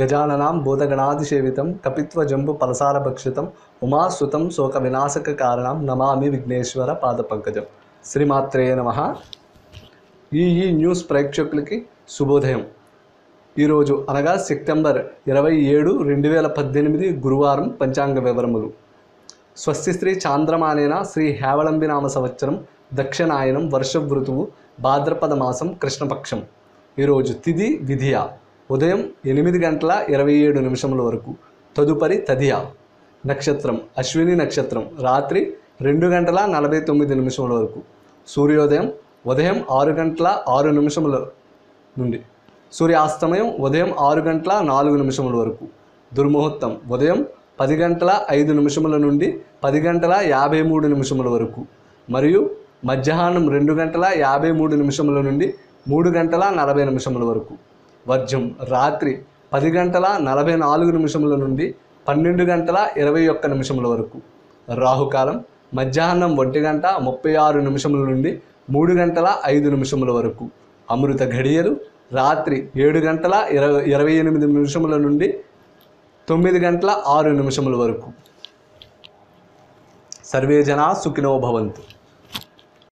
గజాననాం భూతగణాదిసేవితం కపిత్వ జంబు పలసార భక్షితం ఉమాసుతం శోక వినాశక కారణం నమామి విఘ్నేశ్వర పాద పంకజం శ్రీమాత్రే నమ ఈ ఈ న్యూస్ ప్రేక్షకులకి శుభోదయం ఈరోజు అనగా సెప్టెంబర్ ఇరవై ఏడు రెండు వేల పద్దెనిమిది గురువారం పంచాంగ వివరములు స్వస్తి శ్రీ చాంద్రమానేన శ్రీ హేవళంబి నామ సంవత్సరం దక్షిణాయనం వర్ష ఋతువు భాద్రపద మాసం కృష్ణపక్షం ఈరోజు తిథి విధియ ఉదయం ఎనిమిది గంటల ఇరవై ఏడు నిమిషముల వరకు తదుపరి తదియ నక్షత్రం అశ్విని నక్షత్రం రాత్రి రెండు గంటల నలభై తొమ్మిది నిమిషముల వరకు సూర్యోదయం ఉదయం ఆరు గంటల ఆరు నిమిషముల నుండి సూర్యాస్తమయం ఉదయం ఆరు గంటల నాలుగు నిమిషముల వరకు దుర్ముహూర్తం ఉదయం పది గంటల ఐదు నిమిషముల నుండి పది గంటల యాభై మూడు నిమిషముల వరకు మరియు మధ్యాహ్నం రెండు గంటల యాభై మూడు నిమిషముల నుండి మూడు గంటల నలభై నిమిషముల వరకు వర్జం రాత్రి పది గంటల నలభై నాలుగు నిమిషముల నుండి పన్నెండు గంటల ఇరవై ఒక్క నిమిషముల వరకు రాహుకాలం మధ్యాహ్నం ఒంటి గంట ముప్పై ఆరు నిమిషముల నుండి మూడు గంటల ఐదు నిమిషముల వరకు అమృత ఘడియలు రాత్రి ఏడు గంటల ఇరవై ఇరవై ఎనిమిది నిమిషముల నుండి తొమ్మిది గంటల ఆరు నిమిషముల వరకు సర్వే జనా సుఖినో భవంతు